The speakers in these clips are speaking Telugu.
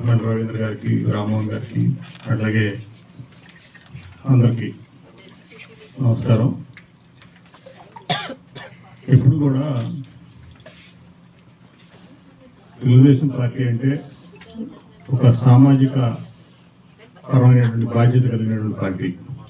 కంకమండ రవీంద్ర గారికి రామ్మోహన్ గారికి అట్లాగే అందరికీ నమస్కారం ఎప్పుడు కూడా తెలుగుదేశం పార్టీ అంటే ఒక సామాజిక పరమైనటువంటి బాధ్యత కలిగినటువంటి పార్టీ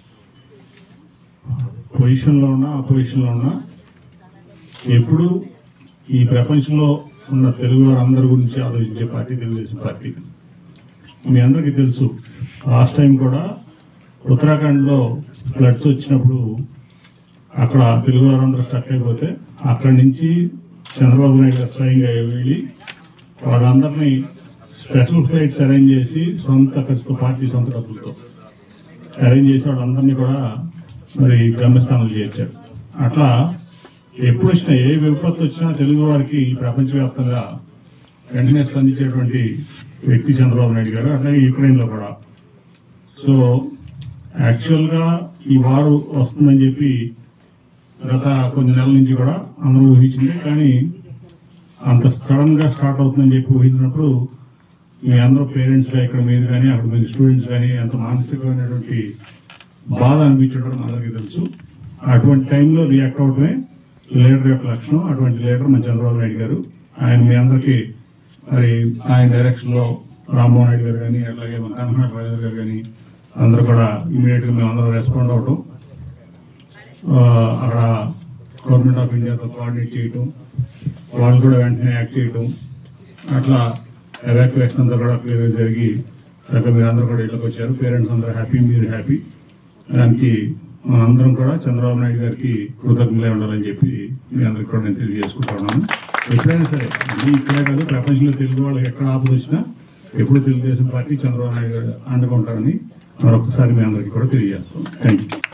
పొజిషన్లో ఉన్నా అపోజిషన్లో ఉన్నా ఎప్పుడు ఈ ప్రపంచంలో ఉన్న తెలుగు వారందరి గురించి ఆలోచించే పార్టీ తెలుగుదేశం పార్టీ మీ అందరికీ తెలుసు లాస్ట్ టైం కూడా ఉత్తరాఖండ్లో ఫ్లడ్స్ వచ్చినప్పుడు అక్కడ తెలుగు వారందరూ స్టక్ అయిపోతే అక్కడి నుంచి చంద్రబాబు నాయుడు గారు స్వయంగా వెళ్ళి వాళ్ళందరినీ స్పెషల్ ఫ్లైట్స్ అరేంజ్ చేసి సొంత ఖర్చుతో పార్టీ సొంత డబ్బులతో అరేంజ్ చేసి వాళ్ళందరినీ కూడా మరి గమ్యస్థానాలు చేర్చారు అట్లా ఎప్పుడు వచ్చినా ఏ విపత్తు వచ్చినా తెలుగు వారికి ప్రపంచవ్యాప్తంగా వెంటనే స్పందించేటువంటి వ్యక్తి చంద్రబాబు నాయుడు గారు అట్లాగే యుక్రెయిన్ లో కూడా సో యాక్చువల్ గా ఈ వారు వస్తుందని చెప్పి గత కొన్ని నెలల నుంచి కూడా అందరూ ఊహించింది కానీ అంత సడన్ గా స్టార్ట్ అవుతుందని చెప్పి ఊహించినప్పుడు మీ అందరూ పేరెంట్స్ గా ఇక్కడ మీరు కానీ అక్కడ మీ స్టూడెంట్స్ కానీ ఎంత మానసికమైనటువంటి బాధ అనిపించడం అందరికీ తెలుసు అటువంటి టైంలో రియాక్ట్ అవడమే లీడర్ యొక్క లక్షణం అటువంటి లీడర్ మన చంద్రబాబు నాయుడు గారు ఆయన మీ అందరికీ మరి ఆయన డైరెక్షన్ లో రామ్మోహన్ నాయుడు గారు కానీ అలాగే మన కన్హా రాజేంద్ర గారు కానీ అందరూ కూడా ఇమీడియట్ గా మేము అందరం రెస్పాండ్ అవడం ఆ, అక్కడ గవర్నమెంట్ ఆఫ్ ఇండియాతో కోఆర్డినేట్ చేయటం వాళ్ళు కూడా వెంటనే యాక్ట్ చేయటం అట్లా ఎవాక్యువేషన్ అంతా కూడా క్లియర్ జరిగి అక్కడ మీరు అందరూ కూడా ఇళ్ళకి వచ్చారు పేరెంట్స్ అందరూ హ్యాపీ మీరు హ్యాపీ దానికి మనందరం కూడా చంద్రబాబు నాయుడు గారికి కృతజ్ఞతలే ఉండాలని చెప్పి మీ అందరికి కూడా నేను తెలియజేసుకుంటున్నాను ఎప్పుడైనా సరే ఇది ఇక్కడే కాదు ప్రపంచంలో తెలుగు వాళ్ళకి ఎక్కడ ఆపద వచ్చినా ఎప్పుడు తెలుగుదేశం పార్టీ చంద్రబాబు నాయుడు గారు అండగా ఉంటారని మరొకసారి మీ అందరికీ కూడా తెలియజేస్తాం థ్యాంక్ యూ